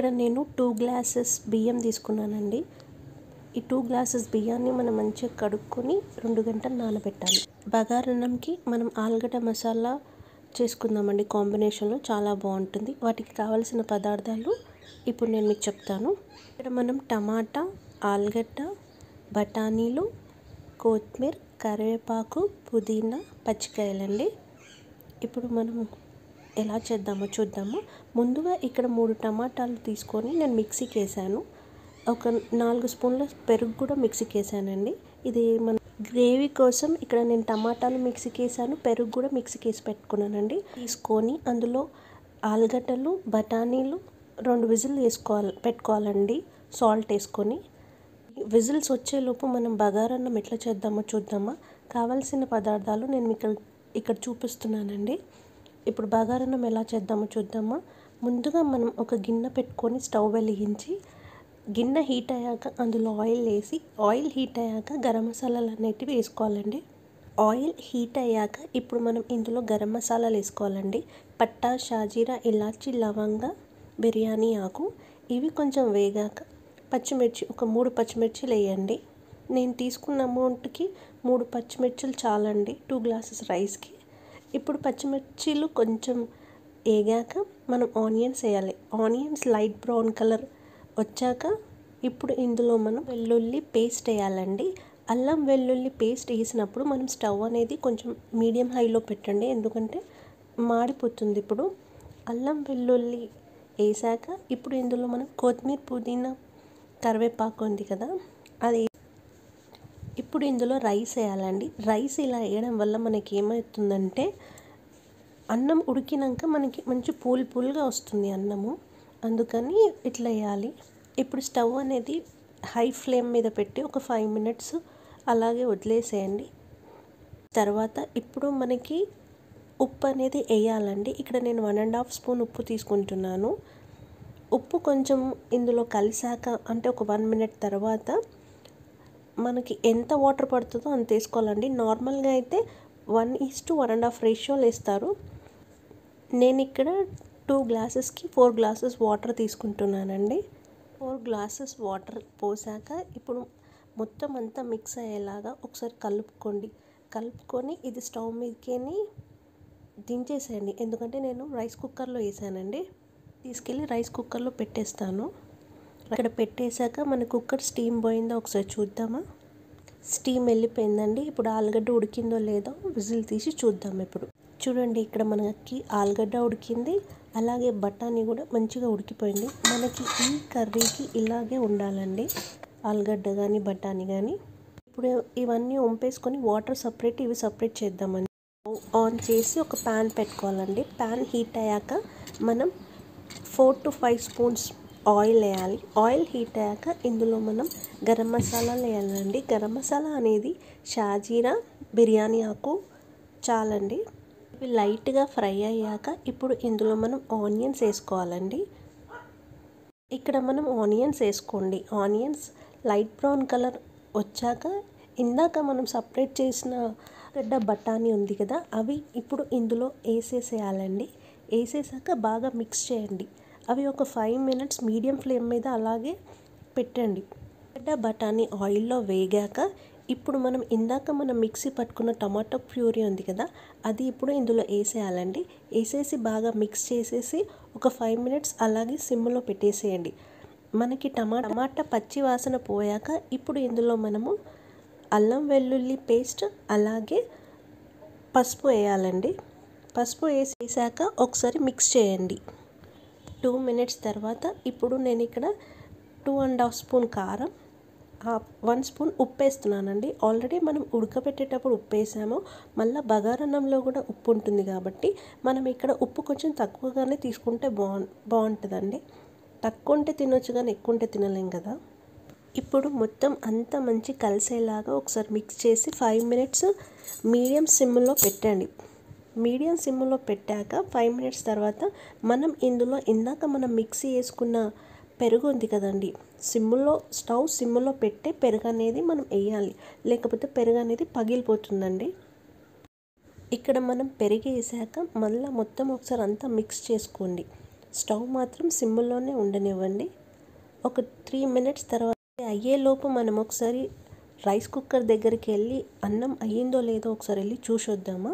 ఇక్కడ నేను two glasses బియ్యం తీసుకున్నానండి ఈ టూ గ్లాసెస్ బియ్యాన్ని మనం మంచిగా కడుక్కొని రెండు గంటలు నానబెట్టాలి బగారన్నంకి మనం ఆలుగడ్డ మసాలా చేసుకుందామండి కాంబినేషన్లో చాలా బాగుంటుంది వాటికి కావలసిన పదార్థాలు ఇప్పుడు నేను మీకు చెప్తాను ఇక్కడ మనం టమాటా ఆలుగడ్డ బఠానీలు కొత్తిమీర కరివేపాకు పుదీనా పచ్చికాయలండి ఇప్పుడు మనం ఎలా చేద్దామో చూద్దాము ముందుగా ఇక్కడ మూడు టమాటాలు తీసుకొని నేను మిక్సీకి వేసాను ఒక నాలుగు స్పూన్ల పెరుగు కూడా మిక్సీకి వేసానండి ఇది మన గ్రేవీ కోసం ఇక్కడ నేను టమాటాలు మిక్సీకి వేసాను పెరుగు కూడా మిక్సీకి వేసి పెట్టుకున్నానండి తీసుకొని అందులో ఆలుగడ్డలు బఠానీలు రెండు విజిల్ వేసుకోవాలి పెట్టుకోవాలండి సాల్ట్ వేసుకొని విజిల్స్ వచ్చేలోపు మనం బగారన్నం ఎట్లా చేద్దామో చూద్దామా కావాల్సిన పదార్థాలు నేను ఇక్కడ ఇక్కడ చూపిస్తున్నానండి ఇప్పుడు బగారన్నం ఎలా చేద్దామో చూద్దామా ముందుగా మనం ఒక గిన్నె పెట్టుకొని స్టవ్ వెలిగించి గిన్నె హీట్ అయ్యాక అందులో ఆయిల్ వేసి ఆయిల్ హీట్ అయ్యాక గరం మసాలాలు అనేటివి వేసుకోవాలండి ఆయిల్ హీట్ అయ్యాక ఇప్పుడు మనం ఇందులో గరం మసాలాలు వేసుకోవాలండి పట్టా షాజీరా ఇలాచి లవంగ బిర్యానీ ఆకు ఇవి కొంచెం వేగాక పచ్చిమిర్చి ఒక మూడు పచ్చిమిర్చిలు వేయండి నేను తీసుకున్న అమౌంట్కి మూడు పచ్చిమిర్చిలు చాలండి టూ గ్లాసెస్ రైస్కి ఇప్పుడు పచ్చిమిర్చిలు కొంచెం వేగాక మనం ఆనియన్స్ వేయాలి ఆనియన్స్ లైట్ బ్రౌన్ కలర్ వచ్చాక ఇప్పుడు ఇందులో మనం వెల్లుల్లి పేస్ట్ వేయాలండి అల్లం వెల్లుల్లి పేస్ట్ వేసినప్పుడు మనం స్టవ్ అనేది కొంచెం మీడియం హైలో పెట్టండి ఎందుకంటే మాడిపోతుంది ఇప్పుడు అల్లం వెల్లుల్లి వేసాక ఇప్పుడు ఇందులో మనం కొత్తిమీర పుదీనా కరివేపాకు ఉంది కదా అది ఇప్పుడు ఇందులో రైస్ వేయాలండి రైస్ ఇలా వేయడం వల్ల మనకి ఏమవుతుందంటే అన్నం ఉడికినాక మనకి మంచి పూల్ పూల్గా వస్తుంది అన్నము అందుకని ఇట్లా వేయాలి ఇప్పుడు స్టవ్ అనేది హై ఫ్లేమ్ మీద పెట్టి ఒక ఫైవ్ మినిట్స్ అలాగే వదిలేసేయండి తర్వాత ఇప్పుడు మనకి ఉప్పు అనేది వేయాలండి ఇక్కడ నేను వన్ అండ్ హాఫ్ స్పూన్ ఉప్పు తీసుకుంటున్నాను ఉప్పు కొంచెం ఇందులో కలిసాక అంటే ఒక వన్ మినిట్ తర్వాత మనకి ఎంత వాటర్ పడుతుందో అంత వేసుకోవాలండి నార్మల్గా అయితే one is to one and half రేషియోలు వేస్తారు నేను ఇక్కడ టూ గ్లాసెస్కి ఫోర్ గ్లాసెస్ వాటర్ తీసుకుంటున్నానండి ఫోర్ గ్లాసెస్ వాటర్ పోసాక ఇప్పుడు మొత్తం అంతా మిక్స్ అయ్యేలాగా ఒకసారి కలుపుకోండి కలుపుకొని ఇది స్టవ్ మీదకేని దించేసేయండి ఎందుకంటే నేను రైస్ కుక్కర్లో వేసానండి తీసుకెళ్ళి రైస్ కుక్కర్లో పెట్టేస్తాను అక్కడ పెట్టేశాక మన కుక్కర్ స్టీమ్ పోయిందో ఒకసారి చూద్దామా స్టీమ్ వెళ్ళిపోయిందండి ఇప్పుడు ఆలుగడ్డ ఉడికిందో లేదో విజిల్ తీసి చూద్దాం ఇప్పుడు చూడండి ఇక్కడ మనకి ఆలుగడ్డ ఉడికింది అలాగే బఠానీ కూడా మంచిగా ఉడికిపోయింది మనకి ఈ కర్రీకి ఇలాగే ఉండాలండి ఆలుగడ్డ కానీ బఠానీ కానీ ఇప్పుడు ఇవన్నీ వంపేసుకొని వాటర్ సపరేట్ ఇవి సపరేట్ చేద్దామండి ఆన్ చేసి ఒక ప్యాన్ పెట్టుకోవాలండి ప్యాన్ హీట్ అయ్యాక మనం four to five spoons oil వేయాలి ఆయిల్ హీట్ అయ్యాక ఇందులో మనం గరం మసాలాలు వేయాలండి గరం మసాలా అనేది షాజీరా బిర్యానీ ఆకు చాలండి ఇవి లైట్గా ఫ్రై అయ్యాక ఇప్పుడు ఇందులో మనం ఆనియన్స్ వేసుకోవాలండి ఇక్కడ మనం ఆనియన్స్ వేసుకోండి ఆనియన్స్ లైట్ బ్రౌన్ కలర్ వచ్చాక ఇందాక మనం సపరేట్ చేసిన గడ్డ బఠానీ ఉంది కదా అవి ఇప్పుడు ఇందులో వేసేసేయాలండి వేసేసాక బాగా మిక్స్ చేయండి అవి ఒక ఫైవ్ మినిట్స్ మీడియం ఫ్లేమ్ మీద అలాగే పెట్టండి గడ్డ బఠానీ ఆయిల్లో వేగాక ఇప్పుడు మనం ఇందాక మనం మిక్సీ పట్టుకున్న టమాటో ప్యూరీ ఉంది కదా అది ఇప్పుడు ఇందులో వేసేయాలండి వేసేసి బాగా మిక్స్ చేసేసి ఒక ఫైవ్ మినిట్స్ అలాగే సిమ్లో పెట్టేసేయండి మనకి టమాటా టమాటా పచ్చి వాసన పోయాక ఇప్పుడు ఇందులో మనము అల్లం వెల్లుల్లి పేస్ట్ అలాగే పసుపు వేయాలండి పసుపు వేసేసాక ఒకసారి మిక్స్ చేయండి టూ మినిట్స్ తర్వాత ఇప్పుడు నేను ఇక్కడ టూ అండ్ హాఫ్ స్పూన్ కారం వన్ స్పూన్ ఉప్పు వేస్తున్నానండి ఆల్రెడీ మనం ఉడకబెట్టేటప్పుడు ఉప్పు వేసాము మళ్ళీ బగారన్నంలో కూడా ఉప్పు ఉంటుంది కాబట్టి మనం ఇక్కడ ఉప్పు కొంచెం తక్కువగానే తీసుకుంటే బాగు బాగుంటుందండి తక్కువ ఉంటే తినొచ్చు కానీ ఎక్కువ ఉంటే తినలేం కదా ఇప్పుడు మొత్తం అంతా మంచి కలిసేలాగా ఒకసారి మిక్స్ చేసి ఫైవ్ మినిట్స్ మీడియం సిమ్లో పెట్టండి మీడియం సిమ్లో పెట్టాక ఫైవ్ మినిట్స్ తర్వాత మనం ఇందులో ఇందాక మనం మిక్సీ వేసుకున్న పెరుగు ఉంది కదండి సిమ్లో స్టవ్ సిమ్లో పెట్టే పెరుగు అనేది మనం వేయాలి లేకపోతే పెరుగు అనేది పగిలిపోతుందండి ఇక్కడ మనం పెరిగి వేసాక మళ్ళీ మొత్తం ఒకసారి అంతా మిక్స్ చేసుకోండి స్టవ్ మాత్రం సిమ్లోనే ఉండనివ్వండి ఒక త్రీ మినిట్స్ తర్వాత అయ్యేలోపు మనం ఒకసారి రైస్ కుక్కర్ దగ్గరికి వెళ్ళి అన్నం అయ్యిందో లేదో ఒకసారి వెళ్ళి చూసొద్దామా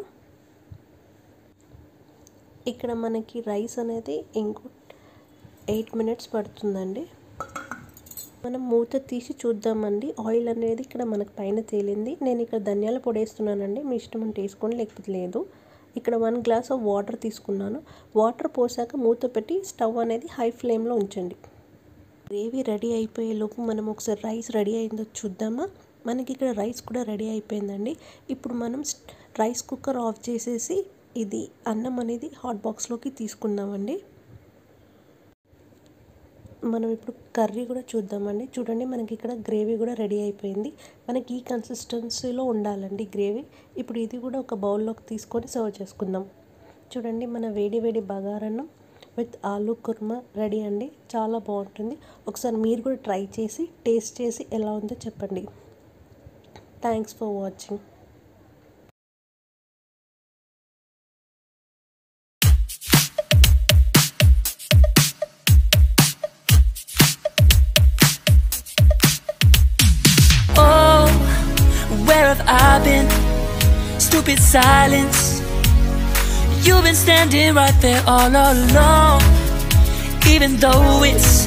ఇక్కడ మనకి రైస్ అనేది ఇంకో ఎయిట్ మినిట్స్ పడుతుందండి మనం మూత తీసి చూద్దామండి ఆయిల్ అనేది ఇక్కడ మనకు పైన తేలింది నేను ఇక్కడ ధనియాల పొడి వేస్తున్నానండి మీ ఇష్టం ఉంటే వేసుకోండి లేకపోతే లేదు ఇక్కడ వన్ గ్లాస్ ఆఫ్ వాటర్ తీసుకున్నాను వాటర్ పోసాక మూత పెట్టి స్టవ్ అనేది హై ఫ్లేమ్లో ఉంచండి గ్రేవీ రెడీ అయిపోయే లోపు మనం ఒకసారి రైస్ రెడీ అయిందో చూద్దామా మనకి ఇక్కడ రైస్ కూడా రెడీ అయిపోయిందండి ఇప్పుడు మనం రైస్ కుక్కర్ ఆఫ్ చేసేసి ఇది అన్నం అనేది హాట్ బాక్స్లోకి తీసుకుందామండి మనం ఇప్పుడు కర్రీ కూడా చూద్దామండి చూడండి మనకి ఇక్కడ గ్రేవీ కూడా రెడీ అయిపోయింది మనకి ఈ కన్సిస్టెన్సీలో ఉండాలండి గ్రేవీ ఇప్పుడు ఇది కూడా ఒక బౌల్లోకి తీసుకొని సర్వ్ చేసుకుందాం చూడండి మన వేడి వేడి బగారన్నం విత్ ఆలూ కుర్మా రెడీ అండి చాలా బాగుంటుంది ఒకసారి మీరు కూడా ట్రై చేసి టేస్ట్ చేసి ఎలా ఉందో చెప్పండి thanks for watching Oh, where have I been? Stupid silence. You've been standing right there all along. Even though it's